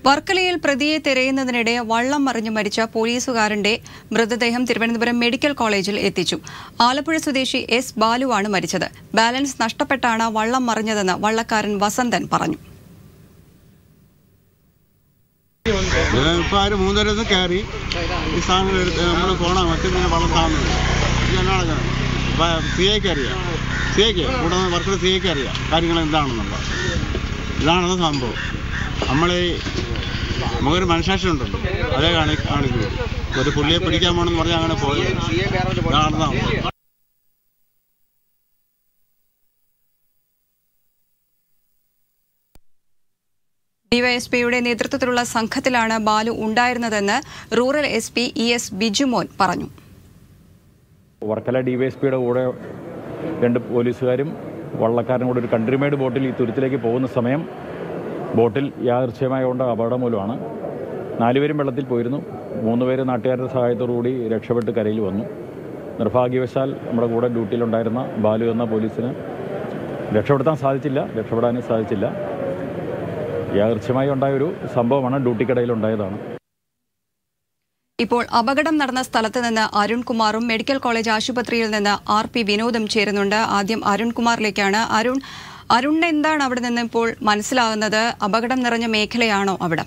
വർക്കലയിൽ പ്രതിയെ തിരയുന്നതിനിടെ വള്ളം മറിഞ്ഞു മരിച്ച പോലീസുകാരന്റെ മൃതദേഹം തിരുവനന്തപുരം മെഡിക്കൽ കോളേജിൽ എത്തിച്ചു ആലപ്പുഴ സ്വദേശി എസ് ബാലുവാണ് മരിച്ചത് ബാലൻസ് നഷ്ടപ്പെട്ടാണ് വള്ളം മറിഞ്ഞതെന്ന് വള്ളക്കാരൻ വസന്തൻ പറഞ്ഞു ഇപ്പൊ ആര് മൂന്നരന്ന് കയറി ഈ സാധനം എടുത്ത് നമ്മൾ പോണ മറ്റേ വള്ളം താന്നു എന്നാണ് സി ഐക്ക് അറിയാം സി ഐക്ക് കൂടെ വർക്കർ സി ഐക്ക് അറിയാം കാര്യങ്ങൾ എന്താണെന്നുള്ളത് ഇതാണ് സംഭവം നമ്മൾ നമുക്കൊരു മനസാക്ഷി ഉണ്ടല്ലോ അതേ കാണി കാണിക്കുന്നു ഒരു പുള്ളിയെ പിടിക്കാൻ പോകണമെന്ന് പറഞ്ഞാൽ അങ്ങനെ പോയി ഇതാണ് സംഭവം ഡിവൈഎസ്പിയുടെ നേതൃത്വത്തിലുള്ള സംഘത്തിലാണ് ബാലു ഉണ്ടായിരുന്നതെന്ന് rural S P E S Bijumon പറഞ്ഞു വർക്കല ഡിവൈഎസ്പിയുടെ കൂടെ രണ്ട് പോലീസുകാരും വള്ളക്കാരനും കൂടെ ഒരു കൺട്രി മെയ്ഡ് ബോട്ടിൽ ഈ തുരുത്തിലേക്ക് പോകുന്ന സമയം ബോട്ടിൽ യാദൃച്ഛ്യമായ കൊണ്ട് അപകടം മൂലമാണ് നാലുപേരും വെള്ളത്തിൽ പോയിരുന്നു മൂന്ന് പേര് നാട്ടുകാരുടെ സഹായത്തോടു കൂടി രക്ഷപ്പെട്ട് കരയിൽ വന്നു നിർഭാഗ്യവശാൽ നമ്മുടെ കൂടെ ഡ്യൂട്ടിയിലുണ്ടായിരുന്ന ബാലു എന്ന പോലീസിന് രക്ഷപ്പെടുത്താൻ സാധിച്ചില്ല രക്ഷപ്പെടാനും സാധിച്ചില്ല യാദൃച്ഛ്യമായി ഉണ്ടായ ഒരു സംഭവമാണ് ഡ്യൂട്ടിക്കിടയിൽ ഉണ്ടായതാണ് ഇപ്പോൾ അപകടം നടന്ന സ്ഥലത്ത് നിന്ന് അരുൺകുമാറും മെഡിക്കൽ കോളേജ് ആശുപത്രിയിൽ നിന്ന് ആർ പി വിനോദും ചേരുന്നുണ്ട് ആദ്യം അരുൺകുമാറിലേക്കാണ് അരുൺ അരുണിന് എന്താണ് അവിടെ നിന്ന് ഇപ്പോൾ മനസ്സിലാകുന്നത് അപകടം നിറഞ്ഞ മേഖലയാണോ അവിടെ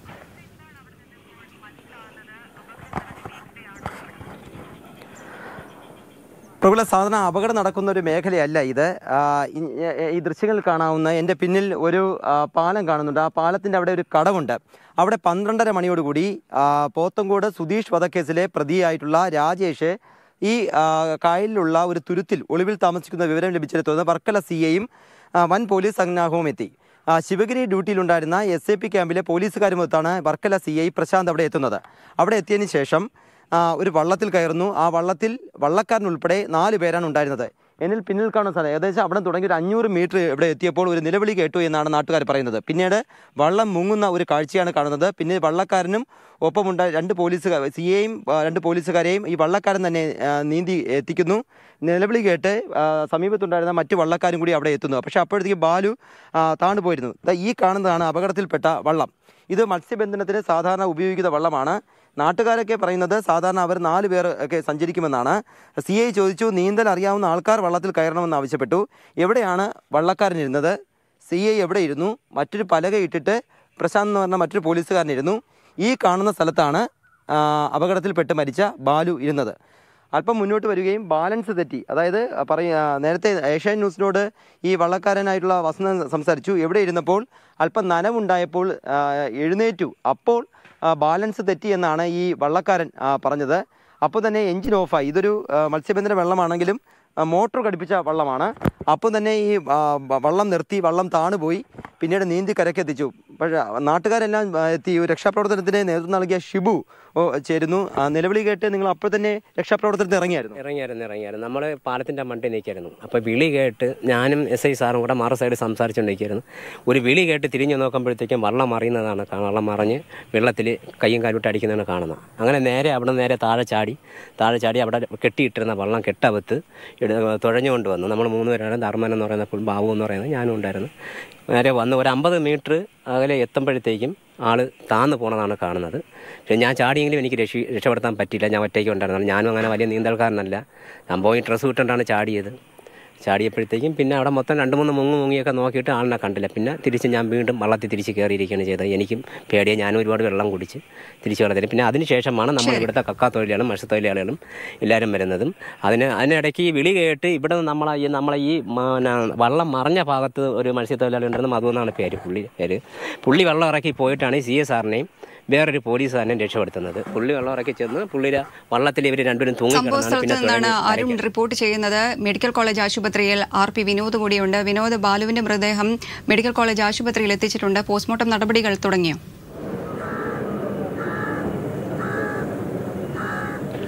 പ്രബല സാധാരണ അപകടം നടക്കുന്ന ഒരു മേഖലയല്ല ഇത് ആ, ഈ- ഈ ദൃശ്യങ്ങളിൽ കാണാവുന്ന എൻ്റെ പിന്നിൽ ഒരു ആ, പാലം കാണുന്നുണ്ട് ആ പാലത്തിൻ്റെ അവിടെ ഒരു കടവുണ്ട് അവിടെ പന്ത്രണ്ടര മണിയോടുകൂടി ആ, പോത്തങ്കോട് സുധീഷ് വധക്കേസിലെ പ്രതിയായിട്ടുള്ള രാജേഷ് ഈ ആ, കായലിലുള്ള ഒരു തുരുത്തിൽ ഒളിവിൽ താമസിക്കുന്ന വിവരം ലഭിച്ചതിനെ തുടർന്ന് വർക്കല സി എയും വൻ പോലീസ് സംഘവും എത്തി ആ, ശിവഗിരി ഡ്യൂട്ടിയിലുണ്ടായിരുന്ന എസ് എ പി ക്യാമ്പിലെ പോലീസുകാരുമൊത്താണ് വർക്കല സി ഐ പ്രശാന്ത് അവിടെ എത്തുന്നത് അവിടെ എത്തിയതിന് ശേഷം ആ, ഒരു വള്ളത്തിൽ കയറുന്നു ആ വള്ളത്തിൽ വള്ളക്കാരൻ ഉൾപ്പെടെ നാല് പേരാണ് ഉണ്ടായിരുന്നത് എന്നിൽ പിന്നിൽ കാണുന്ന സ്ഥലം ഏകദേശം അവിടെ തുടങ്ങി ഒരു അഞ്ഞൂറ് മീറ്റർ ഇവിടെ എത്തിയപ്പോൾ ഒരു നിലവിളി കേട്ടു എന്നാണ് നാട്ടുകാർ പറയുന്നത് പിന്നീട് വള്ളം മുങ്ങുന്ന ഒരു കാഴ്ചയാണ് കാണുന്നത് പിന്നെ വള്ളക്കാരനും ഒപ്പമുണ്ട രണ്ട് പോലീസുകാർ സി എയും രണ്ട് പോലീസുകാരെയും ഈ വള്ളക്കാരൻ തന്നെ ആ, നീന്തി എത്തിക്കുന്നു നിലവിളി കേട്ട് ആ, സമീപത്തുണ്ടായിരുന്ന മറ്റ് വള്ളക്കാരും കൂടി അവിടെ എത്തുന്നു പക്ഷേ അപ്പോഴത്തേക്ക് ബാലു ആ, താണു പോയിരുന്നു ദാ ഈ കാണുന്നതാണ് അപകടത്തിൽപ്പെട്ട വള്ളം ഇത് മത്സ്യബന്ധനത്തിന് സാധാരണ ഉപയോഗിക്കുന്ന വള്ളമാണ് നാട്ടുകാരൊക്കെ പറയുന്നത് സാധാരണ അവർ നാല് പേർ ഒക്കെ സഞ്ചരിക്കുമെന്നാണ് സി ഐ ചോദിച്ചു നീന്തൽ അറിയാവുന്ന ആൾക്കാർ വള്ളത്തിൽ കയറണമെന്ന് ആവശ്യപ്പെട്ടു എവിടെയാണ് വള്ളക്കാരൻ ഇരുന്നത് സി ഐ എവിടെ ഇരുന്നു മറ്റൊരു പലക ഇട്ടിട്ട് പ്രശാന്ത് എന്ന് പറഞ്ഞ മറ്റൊരു പോലീസുകാരൻ ഇരുന്നു ഈ കാണുന്ന സ്ഥലത്താണ് ആ, അപകടത്തിൽപ്പെട്ട് മരിച്ച ബാലു ഇരുന്നത് അല്പം മുന്നോട്ട് വരികയും ബാലൻസ് തെറ്റി അതായത് പറയ നേരത്തെ ഏഷ്യാൻ ന്യൂസിനോട് ഈ വള്ളക്കാരനായിട്ടുള്ള വസന്തൻ സംസാരിച്ചു എവിടെ ഇരുന്നപ്പോൾ അല്പം നനവുണ്ടായപ്പോൾ ആ, എഴുന്നേറ്റു അപ്പോൾ ആ, ബാലൻസ് തെറ്റി എന്നാണ് ഈ വള്ളക്കാരൻ ആ, പറഞ്ഞത് അപ്പോൾ തന്നെ എഞ്ചിൻ ഓഫായി ഇതൊരു ആ, മത്സ്യബന്ധന വെള്ളമാണെങ്കിലും ആ, മോട്ടോർ ഘടിപ്പിച്ച വള്ളമാണ് അപ്പോൾ തന്നെ ഈ ആ, വ- വള്ളം നിർത്തി വള്ളം താണുപോയി പിന്നീട് നീന്തി കരക്കെത്തിച്ചു പക്ഷേ നാട്ടുകാരെല്ലാം ആ, എത്തി ഈ രക്ഷാപ്രവർത്തനത്തിന് നേതൃത്വം നൽകിയ ഷിബു ഓ, ചേരുന്നു ആ, നിലവിളി കേട്ട് നിങ്ങൾ അപ്പോൾ തന്നെ രക്ഷാപ്രവർത്തനത്തിന് ഇറങ്ങിയായിരുന്നു ഇറങ്ങിയായിരുന്നു ഇറങ്ങിയായിരുന്നു നമ്മൾ പാലത്തിൻ്റെ മണ്ടയിൽ നിൽക്കായിരുന്നു അപ്പോൾ വിളി കേട്ട് ഞാനും എസ് ഐ സാറും കൂടെ മറു സൈഡ് സംസാരിച്ചുകൊണ്ടിരിക്കുകയായിരുന്നു ഒരു വിളി കേട്ട് തിരിഞ്ഞു നോക്കുമ്പോഴത്തേക്കും വള്ളം മറിയുന്നതാണ് കാ- വള്ളം മറിഞ്ഞ് വെള്ളത്തിൽ കയ്യും കാലിട്ട് അടിക്കുന്നതാണ് കാണുന്നത് അങ്ങനെ നേരെ അവിടെ നിന്ന് നേരെ താഴെ ചാടി താഴെ ചാടി അവിടെ കെട്ടിയിട്ടിരുന്ന വള്ളം കെട്ടവത്ത് ഇട- തുഴഞ്ഞുകൊണ്ട് വന്നു നമ്മൾ മൂന്ന് പേരാണ് ധർമ്മൻ എന്ന് പറയുന്ന പുൾ ബാബു എന്ന് പറയുന്നത് ഞാനും ഉണ്ടായിരുന്നു നേരെ വന്ന് ഒരു അമ്പത് മീറ്റർ അകലെ എത്തുമ്പോഴത്തേക്കും ആൾ താന്ന് പോണതാണ് കാണുന്നത് പക്ഷേ ഞാൻ ചാടിയെങ്കിലും എനിക്ക് രക്ഷി രക്ഷപ്പെടുത്താൻ പറ്റിയില്ല ഞാൻ ഒറ്റയ്ക്ക് ഉണ്ടായിരുന്നത് ഞാനും അങ്ങനെ വലിയ നീന്തൽക്കാരനല്ല ഞാൻ പോയി ഡ്രസ്സ് വിട്ടുകൊണ്ടാണ് ചാടിയത് ചാടിയപ്പോഴത്തേക്കും പിന്നെ അവിടെ മൊത്തം രണ്ട് മൂന്ന് മുങ്ങ് മുങ്ങിയൊക്കെ നോക്കിയിട്ട് ആളിനെ കണ്ടില്ല പിന്നെ തിരിച്ച് ഞാൻ വീണ്ടും വള്ളത്തിൽ തിരിച്ച് കയറിയിരിക്കുകയാണ് ചെയ്തത് എനിക്കും പേടിയെ ഞാനും ഒരുപാട് വെള്ളം കുടിച്ച് തിരിച്ച് വെള്ളത്തിൽ പിന്നെ അതിന് ശേഷമാണ് നമ്മൾ ഇവിടുത്തെ കക്കാ തൊഴിലാളികളും മത്സ്യത്തൊഴിലാളികളും എല്ലാവരും വരുന്നതും അതിന് അതിനിടയ്ക്ക് ഈ വിളി കേട്ട് ഇവിടെ നമ്മളെ ഈ നമ്മളെ ഈ മന വള്ളം മറഞ്ഞ ഭാഗത്ത് ഒരു മത്സ്യത്തൊഴിലാളി ഉണ്ടായിരുന്നു മധു എന്നാണ് പേര് പുള്ളി പേര് പുള്ളി വെള്ളം ഇറക്കി പോയിട്ടാണ് സി എസ് ആറിനെയും വേറൊരു പോലീസുകാരനെയും രക്ഷപ്പെടുത്തുന്നത് പുള്ളി വെള്ളം ഇറക്കി ചെന്ന് പുള്ളിയുടെ വള്ളത്തിൽ ഇവർ രണ്ടുപേരും സംഭവ തൂങ്ങിക്കിടന്നാണ് സ്ഥലത്ത് പിന്നെ നിന്നാണ് തുഴഞ്ഞ് അരുൺ കരയ്ക്ക് റിപ്പോർട്ട് ചെയ്യുന്നത് മെഡിക്കൽ കോളേജ് ആശുപത്രിയിൽ ആർ പി വിനോദ് കൂടിയുണ്ട് വിനോദ് ബാലുവിന്റെ മൃതദേഹം മെഡിക്കൽ കോളേജ് ആശുപത്രിയിൽ എത്തിച്ചിട്ടുണ്ട് പോസ്റ്റ്മോർട്ടം നടപടികൾ തുടങ്ങിയോ ആ,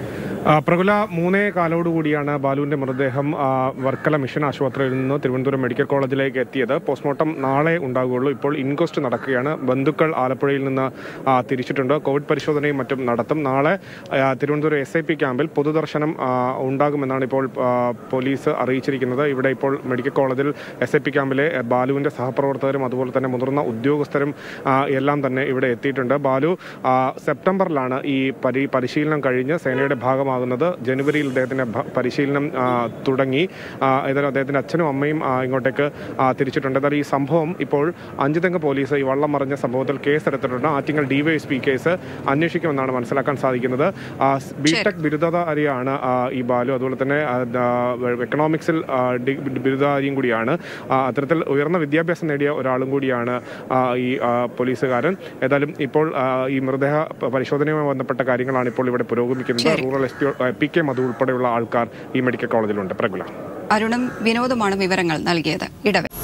ആ, പ്രകുല മൂന്നേ കാലോടുകൂടിയാണ് ബാലുവിന്റെ മൃതദേഹം ആ, വർക്കല മിഷൻ ആശുപത്രിയിൽ നിന്ന് തിരുവനന്തപുരം മെഡിക്കൽ കോളേജിലേക്ക് എത്തിയത് പോസ്റ്റ്മോർട്ടം നാളെ ഉണ്ടാകുകയുള്ളൂ ഇപ്പോൾ ഇൻക്വസ്റ്റ് നടക്കുകയാണ് ബന്ധുക്കൾ ആലപ്പുഴയിൽ നിന്ന് ആ, തിരിച്ചിട്ടുണ്ട് കോവിഡ് പരിശോധനയും മറ്റും നടത്തും നാളെ ആ, തിരുവനന്തപുരം എസ് ഐ പി ക്യാമ്പിൽ പൊതുദർശനം ആ, ഉണ്ടാകുമെന്നാണ് ഇപ്പോൾ ആ, പോലീസ് അറിയിച്ചിരിക്കുന്നത് ഇവിടെ ഇപ്പോൾ മെഡിക്കൽ കോളേജിൽ എസ് ഐ പി ക്യാമ്പിലെ ആ, ബാലുവിന്റെ സഹപ്രവർത്തകരും അതുപോലെ തന്നെ മുതിർന്ന ഉദ്യോഗസ്ഥരും ആ, എല്ലാം തന്നെ ഇവിടെ എത്തിയിട്ടുണ്ട് ബാലു ആ, സെപ്റ്റംബറിലാണ് ഈ പരി പരിശീലനം കഴിഞ്ഞ് സേനയുടെ ഭാഗമാകുന്നത് ജനുവരിയിൽ അദ്ദേഹത്തിന്റെ ഭ- പരിശീലനം ആ, തുടങ്ങി ആ, ഏതായാലും അദ്ദേഹത്തിന്റെ അച്ഛനും അമ്മയും ആ, ഇങ്ങോട്ടേക്ക് ആ, തിരിച്ചിട്ടുണ്ട് ഏതായാലും ഈ സംഭവം ഇപ്പോൾ അഞ്ചുതെങ്ങ് പോലീസ് ഈ വള്ളം മറിഞ്ഞ സംഭവത്തിൽ കേസെടുത്തിട്ടുണ്ട് ആറ്റിങ്ങൽ ഡിവൈഎസ്പി കേസ് അന്വേഷിക്കുമെന്നാണ് മനസ്സിലാക്കാൻ സാധിക്കുന്നത് ബിടെക് ബിരുദധാരിയാണ് ആ, ഈ ബാലു അതുപോലെ തന്നെ ആ, ദ- എക്കണോമിക്സിൽ ആ, ഡി- ബിരുദധാരിയും കൂടിയാണ് ആ, അത്തരത്തിൽ ഉയർന്ന വിദ്യാഭ്യാസം നേടിയ ഒരാളും കൂടിയാണ് ആ, ഈ ആ, പോലീസുകാരൻ ഏതായാലും ഇപ്പോൾ ആ, ഈ മൃതദേഹ പ- പരിശോധനയുമായി ബന്ധപ്പെട്ട കാര്യങ്ങളാണ് ഇപ്പോൾ ഇവിടെ പുരോഗമിക്കുന്നത് ശരി. Rural S P P K Madhu ഉൾപ്പെടെയുള്ള ആൾക്കാർ ഈ മെഡിക്കൽ കോളേജിലുണ്ട് പ്രഗുല അരുണും വിനോദുമാണ് വിവരങ്ങൾ നൽകിയത് ഇടവേ